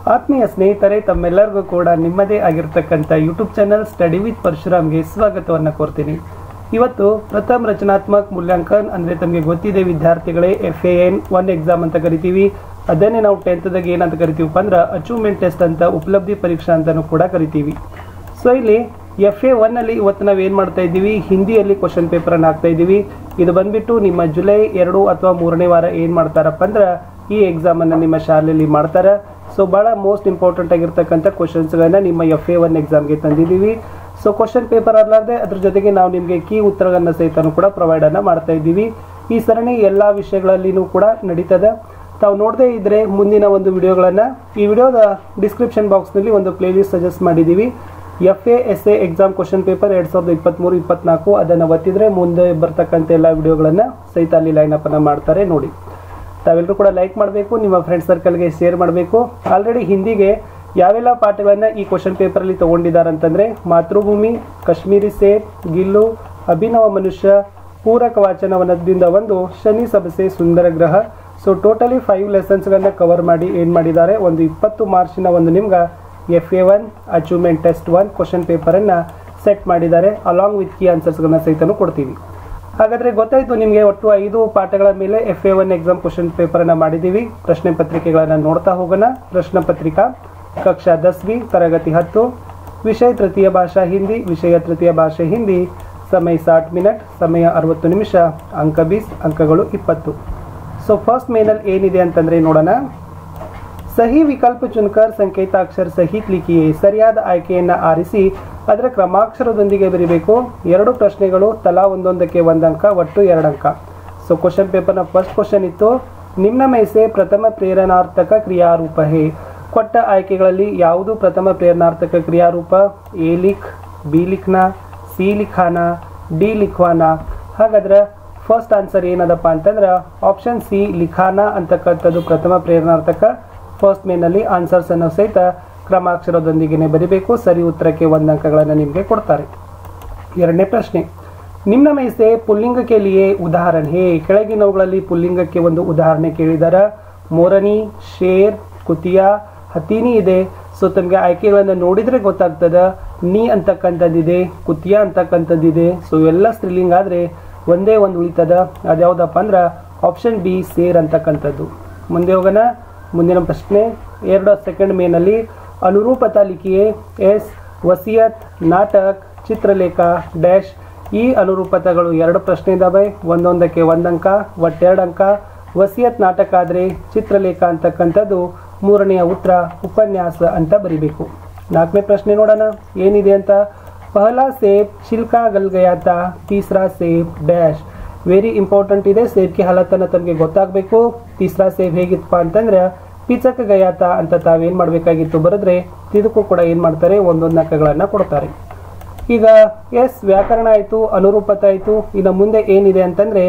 ಆತ್ಮೀಯ ಸ್ನೇಹಿತರೆ ತಮ್ಮೆಲ್ಲರಿಗೂ ಕೂಡ ನಿಮ್ಮದೇ ಆಗಿರ್ತಕ್ಕಂಥ ಯೂಟ್ಯೂಬ್ ಚಾನಲ್ ಸ್ಟಡಿ ವಿತ್ ಪರಶುರಾಮ್ಗೆ ಸ್ವಾಗತವನ್ನು ಕೋರ್ತೀನಿ ಇವತ್ತು ಪ್ರಥಮ ರಚನಾತ್ಮಕ ಮೂಲ್ಯಾಂಕನ್ ಅಂದರೆ ತಮಗೆ ಗೊತ್ತಿದೆ ವಿದ್ಯಾರ್ಥಿಗಳೇ F A N one exam ಅಂತ ಕರಿತೀವಿ ಅದನ್ನೇ ನಾವು ಟೆಂತ್ದಾಗ ಏನಂತ ಕರಿತೀವಪ್ಪ ಅಂದ್ರೆ ಅಚೀವ್ಮೆಂಟ್ ಟೆಸ್ಟ್ ಅಂತ ಉಪಲಬ್ಧಿ ಪರೀಕ್ಷಾ ಅಂತಲೂ ಕೂಡ ಕರಿತೀವಿ ಸೊ ಇಲ್ಲಿ ಎಫ್ ಎ ಒನ್ನಲ್ಲಿ ಇವತ್ತು ನಾವು ಏನು ಮಾಡ್ತಾ ಇದ್ದೀವಿ ಹಿಂದಿಯಲ್ಲಿ ಕ್ವಶನ್ ಪೇಪರನ್ನು ಹಾಕ್ತಾ ಇದ್ದೀವಿ ಇದು ಬಂದ್ಬಿಟ್ಟು ನಿಮ್ಮ ಜುಲೈ ಎರಡು ಅಥವಾ ಮೂರನೇ ವಾರ ಏನು ಮಾಡ್ತಾರಪ್ಪ ಅಂದ್ರೆ ಈ ಎಕ್ಸಾಮನ್ನು ನಿಮ್ಮ ಶಾಲೆಯಲ್ಲಿ ಮಾಡ್ತಾರೆ ಸೊ ಭಾಳ ಮೋಸ್ಟ್ ಇಂಪಾರ್ಟೆಂಟ್ ಆಗಿರ್ತಕ್ಕಂಥ ಕ್ವಶನ್ಸ್ಗಳನ್ನ ನಿಮ್ಮ ಎಫ್ ಎ ಒನ್ ಎಕ್ಸಾಮ್ಗೆ ತಂದಿದ್ದೀವಿ ಸೊ ಕ್ವಶನ್ ಪೇಪರ್ ಅಲ್ಲದೆ ಅದ್ರ ಜೊತೆಗೆ ನಾವು ನಿಮಗೆ ಕೀ ಉತ್ತರಗಳನ್ನ ಸಹಿತನೂ ಕೂಡ ಪ್ರೊವೈಡನ್ನು ಮಾಡ್ತಾ ಇದ್ದೀವಿ ಈ ಸರಣಿ ಎಲ್ಲ ವಿಷಯಗಳಲ್ಲಿನೂ ಕೂಡ ನಡೀತದೆ ತಾವು ನೋಡದೇ ಇದ್ರೆ ಮುಂದಿನ ಒಂದು ವಿಡಿಯೋಗಳನ್ನು ಈ ವಿಡಿಯೋದ ಡಿಸ್ಕ್ರಿಪ್ಷನ್ ಬಾಕ್ಸ್ನಲ್ಲಿ ಒಂದು ಪ್ಲೇಲಿಸ್ಟ್ ಸಜೆಸ್ಟ್ ಮಾಡಿದ್ದೀವಿ F A S A exam question paper ಎರಡು ಸಾವಿರದ ಇಪ್ಪತ್ತ್ಮೂರು ಇಪ್ಪತ್ನಾಲ್ಕು ಅದನ್ನು ಒತ್ತಿದ್ರೆ ಮುಂದೆ ಬರ್ತಕ್ಕಂಥ ಎಲ್ಲ ವಿಡಿಯೋಗಳನ್ನು ಸಹಿತ ಅಲ್ಲಿ ಲೈನಪ್ ಅನ್ನು ಮಾಡ್ತಾರೆ ನೋಡಿ ತಾವೆಲ್ಲರೂ ಕೂಡ ಲೈಕ್ ಮಾಡಬೇಕು ನಿಮ್ಮ ಫ್ರೆಂಡ್ ಸರ್ಕಲ್ಗೆ ಶೇರ್ ಮಾಡಬೇಕು ಆಲ್ರೆಡಿ ಹಿಂದಿಗೆ ಯಾವೆಲ್ಲ ಪಾಠಗಳನ್ನ ಈ ಕ್ವಶನ್ ಪೇಪರಲ್ಲಿ ತಗೊಂಡಿದ್ದಾರೆ ಅಂತಂದ್ರೆ ಮಾತೃಭೂಮಿ ಕಾಶ್ಮೀರಿ ಸೇಬ್ ಗಿಲ್ಲು ಅಭಿನವ ಮನುಷ್ಯ ಪೂರಕ ವಾಚನವನದಿಂದ ಒಂದು ಶನಿ ಸಬಸೆ ಸುಂದರ ಗ್ರಹ ಸೊ ಟೋಟಲಿ ಫೈವ್ ಲೆಸನ್ಸ್ಗಳನ್ನ ಕವರ್ ಮಾಡಿ ಏನು ಮಾಡಿದ್ದಾರೆ ಒಂದು ಇಪ್ಪತ್ತು ಮಾರ್ಚಿನ ಒಂದು ನಿಮ್ಗೆ F A one achievement test one question ಪೇಪರನ್ನು ಸೆಟ್ ಮಾಡಿದ್ದಾರೆ ಅಲಾಂಗ್ ವಿತ್ ಕೀ ಆನ್ಸರ್ಸ್ಗಳನ್ನ ಸಹಿತನೂ ಕೊಡ್ತೀವಿ ಹಾಗಾದ್ರೆ ಗೊತ್ತಾಯ್ತು ನಿಮಗೆ ಒಟ್ಟು ಐದು ಪಾಠಗಳ ಮೇಲೆ F A one exam question ಪೇಪರನ್ನು ಮಾಡಿದ್ದೀವಿ ಪ್ರಶ್ನೆ ಪತ್ರಿಕೆಗಳನ್ನು ನೋಡ್ತಾ ಹೋಗೋಣ ಪ್ರಶ್ನೆ ಪತ್ರಿಕಾ ಕಕ್ಷಾ ದಸ್ವಿ ತರಗತಿ ಹತ್ತು ವಿಷಯ ತೃತೀಯ ಭಾಷಾ ಹಿಂದಿ ವಿಷಯ ತೃತೀಯ ಭಾಷೆ ಹಿಂದಿ ಸಮಯ ಸಾಟ್ ಮಿನಿಟ್ ಸಮಯ ಅರವತ್ತು ನಿಮಿಷ ಅಂಕ ಬೀಸ್ ಅಂಕಗಳು ಇಪ್ಪತ್ತು ಸೊ ಫಸ್ಟ್ ಮೇನಲ್ಲಿ ಏನಿದೆ ಅಂತಂದ್ರೆ ನೋಡೋಣ ಸಹಿ ವಿಕಲ್ಪ ಚುನ್ಕರ್ ಸಂಕೇತಾಕ್ಷರ ಸಹಿತ್ ಲಿಖಿಯೇ ಸರಿಯಾದ ಆಯ್ಕೆಯನ್ನು ಆರಿಸಿ ಅದರ ಕ್ರಮಾಕ್ಷರದೊಂದಿಗೆ ಬರೀಬೇಕು ಎರಡು ಪ್ರಶ್ನೆಗಳು ತಲಾ ಒಂದೊಂದಕ್ಕೆ ಒಂದು ಅಂಕ ಒಟ್ಟು ಎರಡು ಅಂಕ ಸೊ ಕ್ವಶನ್ ಪೇಪರ್ನ ಫಸ್ಟ್ ಕ್ವಶನ್ ಇತ್ತು ನಿಮ್ನ ಮೈಸೆ ಪ್ರಥಮ ಪ್ರೇರಣಾರ್ಥಕ ಕ್ರಿಯಾರೂಪ ಹೇ ಕೊಟ್ಟ ಆಯ್ಕೆಗಳಲ್ಲಿ ಯಾವುದು ಪ್ರಥಮ ಪ್ರೇರಣಾರ್ಥಕ ಕ್ರಿಯಾರೂಪ ಎ ಲಿಖ್ ಬಿ ಲಿಖ್ನ ಸಿ ಲಿಖಾನ ಡಿ ಲಿಖ್ವಾನ ಹಾಗಾದ್ರೆ ಫಸ್ಟ್ ಆನ್ಸರ್ ಏನದಪ್ಪ ಅಂತಂದ್ರೆ ಆಪ್ಷನ್ ಸಿ ಲಿಖಾನ ಅಂತಕ್ಕಂಥದ್ದು ಪ್ರಥಮ ಪ್ರೇರಣಾರ್ಥಕ ಫಸ್ಟ್ ಮೇನಲ್ಲಿ ಆನ್ಸರ್ಸ್ ಅನ್ನು ಸಹಿತ ಕ್ರಮಾಕ್ಷರದೊಂದಿಗೆ ಬರಿಬೇಕು ಸರಿ ಉತ್ತರಕ್ಕೆ ಒಂದು ಅಂಕಗಳನ್ನು ನಿಮಗೆ ಕೊಡ್ತಾರೆ ಎರಡನೇ ಪ್ರಶ್ನೆ ನಿಮ್ನ ಮೈಸೆ ಪುಲ್ಲಿಂಗಕ್ಕೆ ಲಿಯೇ ಉದಾಹರಣೆ ಹೇ ಕೆಳಗಿನವುಗಳಲ್ಲಿ ಪುಲ್ಲಿಂಗಕ್ಕೆ ಒಂದು ಉದಾಹರಣೆ ಕೇಳಿದಾರ ಮೋರನಿ ಶೇರ್ ಕುತಿಯ ಹತೀನಿ ಇದೆ ಸೊ ತಮಗೆ ಆಯ್ಕೆಗಳನ್ನು ನೋಡಿದ್ರೆ ಗೊತ್ತಾಗ್ತದ ನೀ ಅಂತಕ್ಕಂಥದ್ದಿದೆ ಕುತಿಯ ಅಂತಕ್ಕಂಥದ್ದಿದೆ ಸೊ ಎಲ್ಲ ಸ್ತ್ರೀಲಿಂಗ ಆದರೆ ಒಂದೇ ಒಂದು ಉಳಿತದ ಅದ್ಯಾವುದಪ್ಪ ಅಂದ್ರೆ ಆಪ್ಷನ್ ಬಿ ಸೇರ್ ಅಂತಕ್ಕಂಥದ್ದು ಮುಂದೆ ಹೋಗೋಣ ಮುಂದಿನ ಪ್ರಶ್ನೆ ಎರಡು ಸೆಕೆಂಡ್ ಮೇನಲ್ಲಿ ಅನುರೂಪತಾ ಲಿಖಿಯೇ ಎಸ್ ವಸಿಯತ್ ನಾಟಕ್ ಚಿತ್ರಲೇಖ ಡ್ಯಾಶ್ ಈ ಅನುರೂಪತೆಗಳು ಎರಡು ಪ್ರಶ್ನೆ ಇದ್ದಾವೆ ಒಂದೊಂದಕ್ಕೆ ಒಂದಂಕ ಒಟ್ಟೆರಡು ಅಂಕ ವಸಿಯತ್ ನಾಟಕ ಆದರೆ ಚಿತ್ರಲೇಖ ಅಂತಕ್ಕಂಥದ್ದು ಮೂರನೆಯ ಉತ್ತರ ಉಪನ್ಯಾಸ ಅಂತ ಬರಿಬೇಕು ನಾಲ್ಕನೇ ಪ್ರಶ್ನೆ ನೋಡೋಣ ಏನಿದೆ ಅಂತ ಪಹಲಾ ಸೇಬ್ ಚಿಲ್ಕಾ ಗಲ್ ಗಯಾತ ತೀಸರಾ ಸೇಬ್ ಡ್ಯಾಶ್ ವೆರಿ ಇಂಪಾರ್ಟೆಂಟ್ ಇದೆ ಸೇಬ್ಗೆ ಹಲತನ ತಮಗೆ ಗೊತ್ತಾಗಬೇಕು ತೀಸರಾ ಸೇಬ್ ಹೇಗಿತ್ತಪ್ಪ ಅಂತಂದ್ರೆ ಪಿಚಕ ಗಯಾತ ಅಂತ ತಾವೇನು ಮಾಡಬೇಕಾಗಿತ್ತು ಬರೆದ್ರೆ ಇದಕ್ಕೂ ಕೂಡ ಏನು ಮಾಡ್ತಾರೆ ಒಂದೊಂದು ಅಂಕಗಳನ್ನು ಕೊಡ್ತಾರೆ ಈಗ ಎಸ್ ವ್ಯಾಕರಣ ಆಯಿತು ಅನುರೂಪತೆ ಆಯಿತು ಇನ್ನು ಮುಂದೆ ಏನಿದೆ ಅಂತಂದರೆ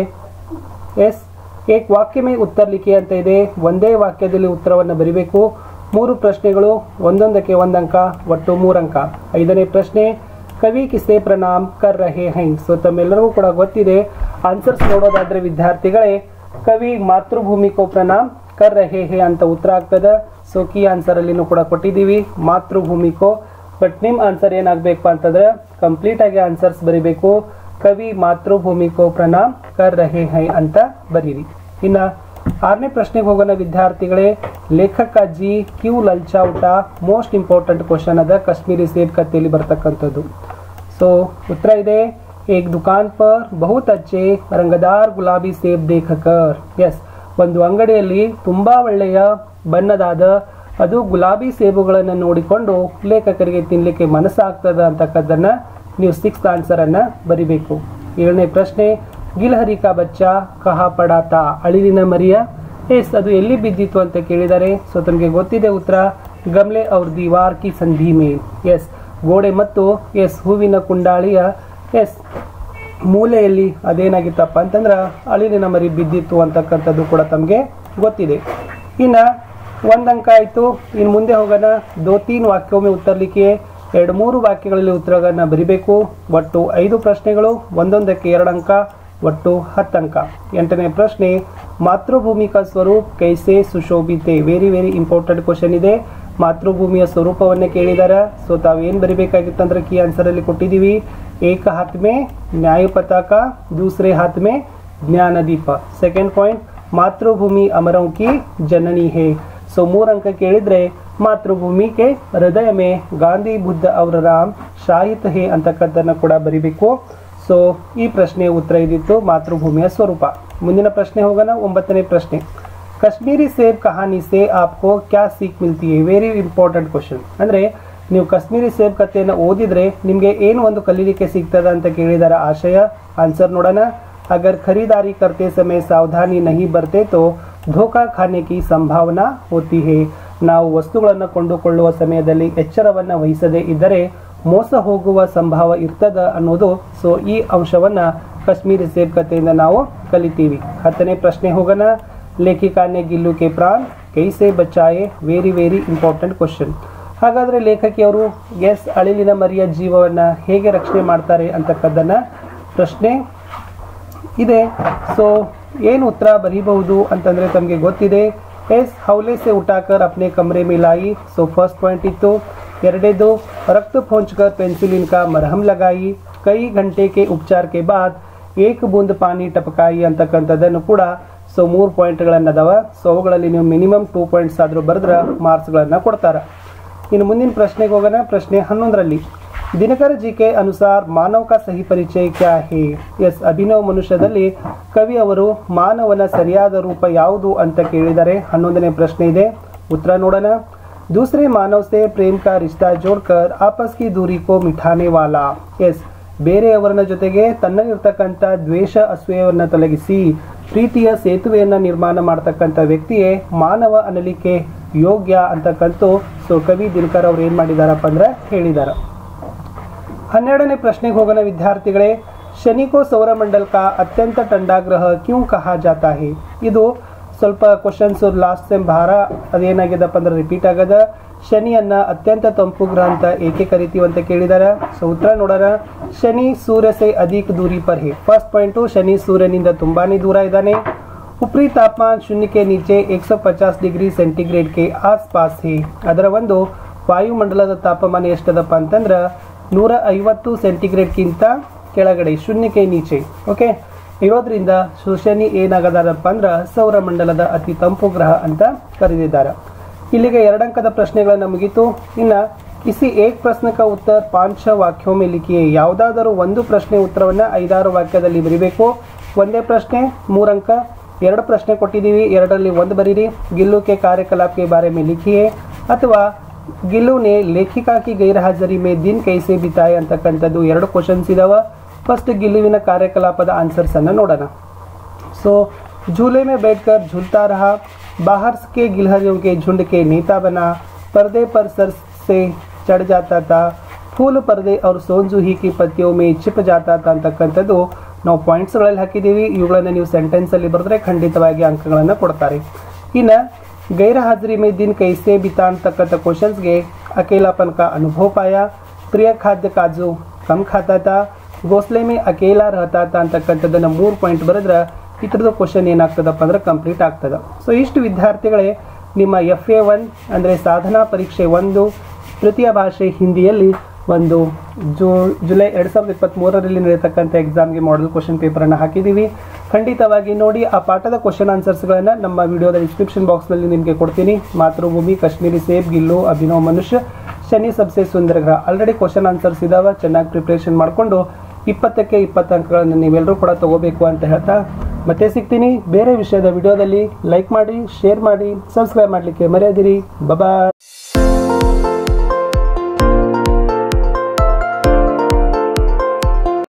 ಎಸ್ ಏಕ್ ವಾಕ್ಯಮೇ ಉತ್ತರ ಲಿಖಿ ಅಂತ ಇದೆ ಒಂದೇ ವಾಕ್ಯದಲ್ಲಿ ಉತ್ತರವನ್ನು ಬರಿಬೇಕು ಮೂರು ಪ್ರಶ್ನೆಗಳು ಒಂದೊಂದಕ್ಕೆ ಒಂದಂಕ ಒಟ್ಟು ಮೂರಂಕ ಐದನೇ ಪ್ರಶ್ನೆ ಕವಿ ಕಿಸೆ ಪ್ರಣಾಮ್ ಕರ್ ರಹೆ ಹೈ ಸೊ ತಮ್ಮೆಲ್ಲರಿಗೂ ಕೂಡ ಗೊತ್ತಿದೆ ಆನ್ಸರ್ಸ್ ನೋಡೋದಾದ್ರೆ ವಿದ್ಯಾರ್ಥಿಗಳೇ ಕವಿ ಮಾತೃಭೂಮಿಕೋ ಪ್ರಣಾಮ್ ಕರ್ ರಹೆ ಹೇ ಅಂತ ಉತ್ತರ ಆಗ್ತದೆ ಸೊ ಕೀ ಆನ್ಸರ್ ಅಲ್ಲಿನೂ ಕೂಡ ಕೊಟ್ಟಿದ್ದೀವಿ ಮಾತೃಭೂಮಿಕೋ ಬಟ್ ನಿಮ್ಮ ಆನ್ಸರ್ ಏನಾಗಬೇಕು ಅಂತಂದ್ರೆ ಕಂಪ್ಲೀಟ್ ಆಗಿ ಆನ್ಸರ್ಸ್ ಬರಿಬೇಕು ಕವಿ ಮಾತೃಭೂಮಿಕೋ ಪ್ರಣಾಮ್ ಕರ್ ರಹೆ ಹೈ ಅಂತ ಬರೀರಿ ಇನ್ನ ಆರನೇ ಪ್ರಶ್ನೆಗೆ ಹೋಗೋಣ ವಿದ್ಯಾರ್ಥಿಗಳೇ ಲೇಖಕ ಜಿ ಕ್ಯೂ ಲಲ್ಚಾ ಊಟ ಮೋಸ್ಟ್ ಇಂಪಾರ್ಟೆಂಟ್ ಕ್ವಶನ್ ಅದ ಕಾಶ್ಮೀರಿ ಸೇಬ್ ಕಥೆಯಲ್ಲಿ ಬರ್ತಕ್ಕಂಥದ್ದು ಸೊ ಉತ್ತರ ಇದೆ ಏಕ್ ದುಕಾನ್ ಪರ್ ಬಹುತ್ ಅಚ್ಚೆ ರಂಗದಾರ್ ಗುಲಾಬಿ ಸೇಬ್ ದೇಖಕರ್ ಎಸ್ ಒಂದು ಅಂಗಡಿಯಲ್ಲಿ ತುಂಬಾ ಒಳ್ಳೆಯ ಬಣ್ಣದಾದ ಅದು ಗುಲಾಬಿ ಸೇಬುಗಳನ್ನು ನೋಡಿಕೊಂಡು ಲೇಖಕರಿಗೆ ತಿನ್ನಲಿಕ್ಕೆ ಮನಸ್ಸಾಗ್ತದ ಅಂತಕ್ಕದ್ದನ್ನ ನೀವು ಸಿಕ್ಸ್ ಆನ್ಸರ್ ಅನ್ನ ಬರಿಬೇಕು ಏಳನೇ ಪ್ರಶ್ನೆ ಗಿಲ್ಹರಿ ಕಾ ಬಚ್ಚ ಕಹಾ ಪಡಾತ ಅಳಿಲಿನ ಮರಿಯ ಎಸ್ ಅದು ಎಲ್ಲಿ ಬಿದ್ದಿತ್ತು ಅಂತ ಕೇಳಿದ್ದಾರೆ ಸೊ ತಮಗೆ ಗೊತ್ತಿದೆ ಉತ್ತರ ಗಮ್ಲೆ ಅವ್ರ ದಿವಾರ್ ಕಿ ಸಂಧಿ ಮೇಲ್ ಎಸ್ ಗೋಡೆ ಮತ್ತು ಎಸ್ ಹೂವಿನ ಕುಂಡಾಳಿಯ ಎಸ್ ಮೂಲೆಯಲ್ಲಿ ಅದೇನಾಗಿತ್ತಪ್ಪ ಅಂತಂದ್ರೆ ಅಳಿಲಿನ ಮರಿ ಬಿದ್ದಿತ್ತು ಅಂತಕ್ಕಂಥದ್ದು ಕೂಡ ತಮಗೆ ಗೊತ್ತಿದೆ ಇನ್ನು ಒಂದು ಅಂಕ ಆಯಿತು ಇನ್ನು ಮುಂದೆ ಹೋಗೋಣ ದೋ ತೀನ್ ವಾಕ್ಯೊಮ್ಮೆ ಉತ್ತರಲಿಕ್ಕೆ ಎರಡು ಮೂರು ವಾಕ್ಯಗಳಲ್ಲಿ ಉತ್ತರಗಳನ್ನ ಬರಿಬೇಕು ಒಟ್ಟು ಐದು ಪ್ರಶ್ನೆಗಳು ಒಂದೊಂದಕ್ಕೆ ಎರಡು ಅಂಕ ಒಟ್ಟು ಹತ್ತು ಅಂಕ ಎಂಟನೇ ಪ್ರಶ್ನೆ ಮಾತೃಭೂಮಿ ಕಾ ಸ್ವರೂಪ್ ಕೈಸೆ ಸುಶೋಭಿತೆ ವೆರಿ ವೆರಿ ಇಂಪಾರ್ಟೆಂಟ್ ಕ್ವಶನ್ ಇದೆ ಮಾತೃಭೂಮಿಯ ಸ್ವರೂಪವನ್ನ ಕೇಳಿದಾರ ಸೊ ತಾವು ಏನ್ ಬರಿಬೇಕಾಗಿತ್ತಂದ್ರೆ ಕೀ ಆನ್ಸರ್ ಅಲ್ಲಿ ಕೊಟ್ಟಿದೀವಿ ಏಕ ಹಾತ್ ಮೇ ನ್ಯಾಯ ಪತಾಕ ದೂಸರೆ ಹಾತ್ ಮೇ ಜ್ಞಾನ ದೀಪ ಸೆಕೆಂಡ್ ಪಾಯಿಂಟ್ ಮಾತೃಭೂಮಿ ಅಮರಂ ಕಿ ಜನನಿ ಹೇ ಸೊ ಮೂರ್ ಅಂಕ ಕೇಳಿದ್ರೆ ಮಾತೃಭೂಮಿ ಕೆ ಹೃದಯ ಮೇ ಗಾಂಧಿ ಬುದ್ಧ ಅವರ ರಾಮ್ ಶಾಹಿತ್ ಹೇ ಅಂತಕ್ಕಂಥದ್ದನ್ನ ಕೂಡ ಬರಿಬೇಕು ಸೊ ಈ ಪ್ರಶ್ನೆಯ ಉತ್ತರ ಇದಿತ್ತು ಮಾತೃಭೂಮಿಯ ಸ್ವರೂಪ ಮುಂದಿನ ಪ್ರಶ್ನೆ ಹೋಗೋಣ ಒಂಬತ್ತನೇ ಪ್ರಶ್ನೆ ಕಾಶ್ಮೀರಿ ಸೇಬ್ ಕಹಾನಿ ಸೇ ಆಪ್ಕೋ ಕ್ಯಾ ಸೀಕ್ ಮಿಲ್ತಿ ಹೈ ವೆರಿ ಇಂಪಾರ್ಟೆಂಟ್ ಕ್ವಶನ್ ಅಂದ್ರೆ ನೀವು ಕಾಶ್ಮೀರಿ ಸೇಬ್ ಕಥೆಯನ್ನು ಓದಿದ್ರೆ ನಿಮಗೆ ಏನು ಒಂದು ಕಲೀಲಿಕ್ಕೆ ಸಿಗ್ತದ ಅಂತ ಕೇಳಿದಾರ ಆಶಯ ಆನ್ಸರ್ ನೋಡೋಣ ಅಗರ್ ಖರೀದಾರಿ करते समय ಸಾವಧಾನಿ नहीं ಬರ್ತೆ तो ಧೋಕಾ ಖಾನೆ ಕಿ ಸಂಭಾವನಾ ಹೋತಿ ಹೇ ನಾವು ವಸ್ತುಗಳನ್ನು ಕೊಂಡುಕೊಳ್ಳುವ ಸಮಯದಲ್ಲಿ ಎಚ್ಚರವನ್ನ ವಹಿಸದೇ ಇದ್ದರೆ ಮೋಸ ಹೋಗುವ ಸಂಭವ ಇರ್ತದ ಅನ್ನೋದು ಸೊ ಈ ಅಂಶವನ್ನ ಕಾಶ್ಮೀರಿ ಸೇಬ್ ಕಥೆಯಿಂದ ನಾವು ಕಲಿತೀವಿ ಹತ್ತನೇ ಪ್ರಶ್ನೆ ಹೋಗೋಣ ಲೇಖಿಕಾನೆ ಗಿಲ್ಲು ಕೆ ಪ್ರಾಣ್ ಕೈಸೆ ಬಚಾಯೆ ವೆರಿ ವೆರಿ ಇಂಪಾರ್ಟೆಂಟ್ ಕ್ವಶನ್ ಹಾಗಾದ್ರೆ ಲೇಖಕಿಯವರು ಎಸ್ ಅಳಿಲಿನ ಮರಿಯ ಜೀವವನ್ನ ಹೇಗೆ ರಕ್ಷಣೆ ಮಾಡ್ತಾರೆ ಅಂತಕ್ಕದ್ದನ್ನ ಪ್ರಶ್ನೆ ಇದೆ ಸೊ ಏನು ಉತ್ತರ ಬರೀಬಹುದು ಅಂತಂದ್ರೆ ತಮಗೆ ಗೊತ್ತಿದೆ ಎಸ್ ಹೌಲೆ ಸೆ ಉಟಾಕರ್ ಅಪ್ನೆ ಕಮರೆ में लाई ಸೊ ಫಸ್ಟ್ ಪಾಯಿಂಟ್ ಇತ್ತು ಎರಡೇದು ರಕ್ತ ಪहुंचकर पेंसिलिन का मरहम लगाई कई घंटे के उपचार के बाद ಏಕ್ ಬೂಂದ್ ಪಾನಿ ಟಪಕಾಯಿ ಅಂತಕ್ಕಂಥದ್ದನ್ನು ಕೂಡ ಸೊ ಮೂರು ಪಾಯಿಂಟ್ಗಳನ್ನದವ ಸೊ ಅವುಗಳಲ್ಲಿ ನೀವು ಮಿನಿಮಮ್ ಟೂ ಪಾಯಿಂಟ್ಸ್ ಆದರೂ ಬರೆದ್ರೆ ಮಾರ್ಕ್ಸ್ಗಳನ್ನು ಕೊಡ್ತಾರೆ ಇನ್ನು ಮುಂದಿನ ಪ್ರಶ್ನೆಗೆ ಹೋಗೋಣ ಪ್ರಶ್ನೆ ಹನ್ನೊಂದರಲ್ಲಿ ದಿನಕರ ಜಿ ಕೆ ಅನುಸಾರ ಮಾನವ ಕಾ ಸಹಿ ಪರಿಚಯ ಕ್ಯಾ ಹೇ ಎಸ್ ಅಭಿನವ್ ಮನುಷ್ಯದಲ್ಲಿ ಕವಿ ಅವರು ಮಾನವನ ಸರಿಯಾದ ರೂಪ ಯಾವುದು ಅಂತ ಕೇಳಿದರೆ ಹನ್ನೊಂದನೇ ಪ್ರಶ್ನೆ ಇದೆ ಉತ್ತರ ನೋಡೋಣ दूसरे मानव से प्रेम का रिश्ता जोड़कर आपस की दूरी को मिठाने वाला ಎಸ್ ಬೇರೆಯವರನ್ನ ಜೊತೆಗೆ ತನ್ನಲ್ಲಿರ್ತಕ್ಕಂಥ ದ್ವೇಷ ಅಸೂಯೆಯನ್ನ ತೊಲಗಿಸಿ ಪ್ರೀತಿಯ ಸೇತುವೆಯನ್ನ ನಿರ್ಮಾಣ ಮಾಡ್ತಕ್ಕಂಥ ವ್ಯಕ್ತಿಯೇ ಮಾನವ ಅನ್ನಲಿಕ್ಕೆ ಯೋಗ್ಯ ಅಂತಕ್ಕಂತೂ ಸೊ ಕವಿ ದಿನಕರ್ ಅವ್ರು ಏನ್ ಮಾಡಿದಾರಪ್ಪ ಅಂದ್ರೆ ಹೇಳಿದಾರ ಹನ್ನೆರಡನೇ ಪ್ರಶ್ನೆಗೆ ಹೋಗೋಣ ವಿದ್ಯಾರ್ಥಿಗಳೇ ಶನಿ ಕೋ ಸೌರಮಂಡಲ್ ಕಾ ಅತ್ಯಂತ ठंडा ಗ್ರಹ ಕ್ಯೂ ಕಹಾ ಜಾತಾ ಹೇ ಇದು ಸ್ವಲ್ಪ ಕ್ವಶನ್ಸ್ ಲಾಸ್ಟ್ ಟೈಮ್ ಭಾರ ಅದೇನಾಗ್ಯದಪ್ಪ ಅಂದ್ರೆ ರಿಪೀಟ್ ಆಗದ ಶನಿಯನ್ನ ಅತ್ಯಂತ ತಂಪು ಗ್ರಹ ಅಂತ ಏಕೆ ಕರಿತೀವಿ ಅಂತ ಕೇಳಿದಾರ ಸೊ ಉತ್ತರ ನೋಡೋಣ ಶನಿ ಸೂರ್ಯ ಸೆ ಅಧಿಕ ದೂರಿ ಪರ್ ಹೇ ಫಸ್ಟ್ ಪಾಯಿಂಟು ಶನಿ ಸೂರ್ಯನಿಂದ ತುಂಬಾನೇ ದೂರ ಇದ್ದಾನೆ ಉಪ್ರಿ ತಾಪಮಾನ ಶೂನ್ಯ ಕೆ ನೀಚೆ ಏಕ್ ಸौ ಪಚಾಸ್ ಡಿಗ್ರಿ ಸೆಂಟಿಗ್ರೇಡ್ ಕೆ ಆಸ್ಪಾಸ್ ಹೇ ಅದರ ಒಂದು ವಾಯುಮಂಡಲದ ತಾಪಮಾನ ಎಷ್ಟದಪ್ಪ ಅಂತಂದ್ರೆ ನೂರ ಐವತ್ತು ಸೆಂಟಿಗ್ರೇಡ್ಗಿಂತ ಕೆಳಗಡೆ ಶೂನ್ಯಕ್ಕೆ ನೀಚೆ ಓಕೆ ಇರೋದ್ರಿಂದ ಶನಿ ಏನಾಗದಾರಪ್ಪ ಅಂದ್ರೆ ಸೌರಮಂಡಲದ ಅತಿ ತಂಪು ಗ್ರಹ ಅಂತ ಕರೆದಿದ್ದಾರೆ ಇಲ್ಲಿಗೆ ಎರಡಂಕದ ಪ್ರಶ್ನೆಗಳನ್ನ ಮುಗೀತು ಇನ್ನ ಇಸಿ ಏಕ್ ಪ್ರಶ್ನೆ ಕ ಉತ್ತರ ಪಾಂಚ ವಾಕ್ಯೋ ಮೇ ಲಿಖಿಯೇ ಯಾವುದಾದರೂ ಒಂದು ಪ್ರಶ್ನೆ ಉತ್ತರವನ್ನ ಐದಾರು ವಾಕ್ಯದಲ್ಲಿ ಬರಿಬೇಕು ಒಂದೇ ಪ್ರಶ್ನೆ ಮೂರಂಕ ಎರಡು ಪ್ರಶ್ನೆ ಕೊಟ್ಟಿದ್ದೀವಿ ಎರಡರಲ್ಲಿ ಒಂದು ಬರೀರಿ ಗಿಲ್ಲು ಕೆ ಕಾರ್ಯಕಲಾಪ್ ಕೆ ಬಾರೆ ಮೇ ಲಿಖಿಯೇ ಅಥವಾ ಗಿಲ್ಲು ನೆ ಲೇಖಿಕಾ ಕಿ ಗೈರ್ಹಾಜರಿ ಮೇ ದಿನ್ ಕೈಸೆ ಬಿತಾಯ್ ಅಂತಕ್ಕಂಥದ್ದು ಎರಡು ಕ್ವಶನ್ಸ್ ಇದಾವ ಫಸ್ಟ್ ಗಿಲ್ಲುವಿನ ಕಾರ್ಯಕಲಾಪದ ಆನ್ಸರ್ಸ್ ಅನ್ನ ನೋಡೋಣ सो झूले में बैठकर झूलता रहा बाहर के गिलहरियों के झुंड के नेता बना पर्दे पर सर से चढ़ जाता था फूल पर्दे और सोनजूही की पत्तियों में छिप जाता था ಅಂತಕ್ಕಂಥದ್ದು ನಾವು ಪಾಯಿಂಟ್ಸ್ಗಳಲ್ಲಿ ಹಾಕಿದ್ದೀವಿ ಇವುಗಳನ್ನು ನೀವು ಸೆಂಟೆನ್ಸಲ್ಲಿ ಬರೆದ್ರೆ ಖಂಡಿತವಾಗಿ ಅಂಕಗಳನ್ನು ಕೊಡ್ತಾರೆ ಇನ್ನು ಗೈರ ಹಾಜರಿ ಮೇ ದಿನ ಕೈಸೆ ಬಿತಾ ಅಂತಕ್ಕಂಥ ಕ್ವಶನ್ಸ್ಗೆ ಅಕೇಲಾಪನ್ का अनुभव पाया ಪ್ರಿಯ ಖಾದ್ಯ ಕಾಜು ಕಮ್ ಖಾತಾ ತಾ ಗೋಸ್ಲೆ ಮೇ ಅಕೇಲಾ ರಹತಾ ತಾ ಅಂತಕ್ಕಂಥದ್ದನ್ನ ಮೂರು ಪಾಯಿಂಟ್ ಬರೆದ್ರೆ ಇತರದ ಕ್ವಶನ್ ಏನಾಗ್ತದಪ್ಪ ಅಂದ್ರೆ ಕಂಪ್ಲೀಟ್ ಆಗ್ತದ ಸೊ ಇಷ್ಟು ವಿದ್ಯಾರ್ಥಿಗಳೇ ನಿಮ್ಮ ಎಫ್ ಎ ಒನ್ ಅಂದರೆ ಸಾಧನಾ ಪರೀಕ್ಷೆ ಒಂದು ತೃತೀಯ ಭಾಷೆ ಹಿಂದಿಯಲ್ಲಿ ಒಂದು ಜೂ ಜುಲೈ ಎರಡು ಸಾವಿರದ ಇಪ್ಪತ್ತ್ಮೂರರಲ್ಲಿ ನಡೆಯತಕ್ಕಂಥ ಎಕ್ಸಾಮ್ಗೆ ಮಾಡಲ್ ಕ್ವಶನ್ ಪೇಪರನ್ನು ಹಾಕಿದ್ದೀವಿ ಖಂಡಿತವಾಗಿ ನೋಡಿ ಆ ಪಾಠದ ಕ್ವಶನ್ ಆನ್ಸರ್ಸ್ಗಳನ್ನು ನಮ್ಮ ವಿಡಿಯೋದ ಡಿಸ್ಕ್ರಿಪ್ಷನ್ ಬಾಕ್ಸ್ನಲ್ಲಿ ನಿಮಗೆ ಕೊಡ್ತೀನಿ ಮಾತೃಭೂಮಿ ಕಾಶ್ಮೀರಿ ಸೇಬ್ ಗಿಲ್ಲು ಅಭಿನವ್ ಮನುಷ್ಯ ಶನಿ ಸಬ್ಸೆ ಸುಂದರ ಗ್ರಹ ಆಲ್ರೆಡಿ ಕ್ವಶನ್ ಆನ್ಸರ್ಸ್ ಇದಾವೆ ಚೆನ್ನಾಗಿ ಪ್ರಿಪ್ರೇಷನ್ ಮಾಡಿಕೊಂಡು ಇಪ್ಪತ್ತಕ್ಕೆ ಇಪ್ಪತ್ತು ಅಂಕಗಳನ್ನು ನೀವೆಲ್ಲರೂ ಕೂಡ ತಗೋಬೇಕು ಅಂತ ಹೇಳ್ತಾ ಮತ್ತೆ ಸಿಗ್ತೀನಿ ಬೇರೆ ವಿಷಯದ ವಿಡಿಯೋದಲ್ಲಿ ಲೈಕ್ ಮಾಡಿ ಶೇರ್ ಮಾಡಿ ಸಬ್ಸ್ಕ್ರೈಬ್ ಮಾಡಲಿಕ್ಕೆ ಮರೆಯದಿರಿ ಬಾಯ್